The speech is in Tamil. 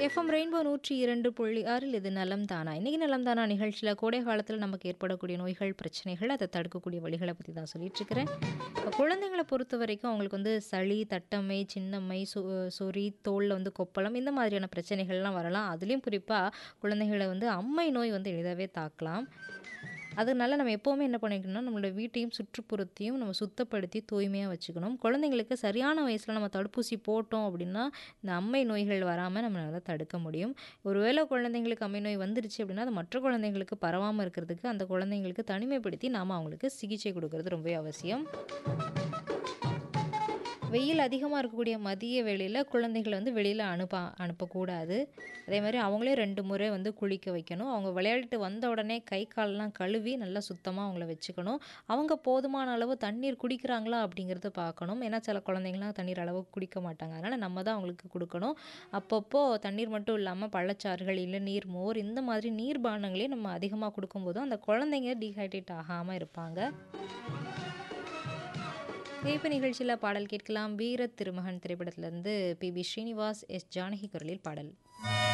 எஃப்எம் ரெயின்போ நூற்றி இரண்டு புள்ளி ஆறில் இது நலம் தானா இன்றைக்கி நலம் தானா நிகழ்ச்சியில் கோடை காலத்தில் நமக்கு ஏற்படக்கூடிய நோய்கள் பிரச்சனைகள் அதை தடுக்கக்கூடிய வழிகளை பற்றி தான் சொல்லிட்டு இருக்கிறேன் இப்போ குழந்தைங்களை பொறுத்த வரைக்கும் அவங்களுக்கு வந்து சளி தட்டம்மை சின்னம்மை சொ சொறி தோலில் வந்து கொப்பளம் இந்த மாதிரியான பிரச்சனைகள்லாம் வரலாம் அதுலேயும் குறிப்பாக குழந்தைகளை வந்து அம்மை நோய் வந்து எளிதாகவே தாக்கலாம் அதனால நம்ம எப்போவுமே என்ன பண்ணிக்கணும்னா நம்மளோட வீட்டையும் சுற்றுப்புறத்தையும் நம்ம சுத்தப்படுத்தி தூய்மையாக வச்சுக்கணும் குழந்தைங்களுக்கு சரியான வயசில் நம்ம தடுப்பூசி போட்டோம் அப்படின்னா இந்த அம்மை நோய்கள் வராமல் நம்மளால் தடுக்க முடியும் ஒருவேளை குழந்தைங்களுக்கு அம்மை நோய் வந்துருச்சு அப்படின்னா அது மற்ற குழந்தைங்களுக்கு பரவாமல் இருக்கிறதுக்கு அந்த குழந்தைங்களுக்கு தனிமைப்படுத்தி நாம் அவங்களுக்கு சிகிச்சை கொடுக்கறது ரொம்பவே அவசியம் வெயில் அதிகமாக இருக்கக்கூடிய மதிய வேளையில் குழந்தைகளை வந்து வெளியில் அனுப்ப அனுப்பக்கூடாது அதே மாதிரி அவங்களே ரெண்டு முறை வந்து குளிக்க வைக்கணும் அவங்க விளையாடிட்டு வந்த உடனே கை காலெலாம் கழுவி நல்லா சுத்தமாக அவங்கள வச்சுக்கணும் அவங்க போதுமான அளவு தண்ணீர் குடிக்கிறாங்களா அப்படிங்கிறத பார்க்கணும் ஏன்னா சில குழந்தைங்களாம் தண்ணீர் அளவு குடிக்க மாட்டாங்க அதனால் நம்ம தான் அவங்களுக்கு கொடுக்கணும் அப்பப்போ தண்ணீர் மட்டும் இல்லாமல் பழச்சாறுகள் இளநீர் மோர் இந்த மாதிரி நீர்பானங்களையும் நம்ம அதிகமாக கொடுக்கும்போது அந்த குழந்தைங்க டீஹைட்ரேட் ஆகாமல் இருப்பாங்க இப்போ நிகழ்ச்சியில் பாடல் கேட்கலாம் வீர திருமகன் திரைப்படத்திலிருந்து P B Srinivas S Janaki குரலில் பாடல்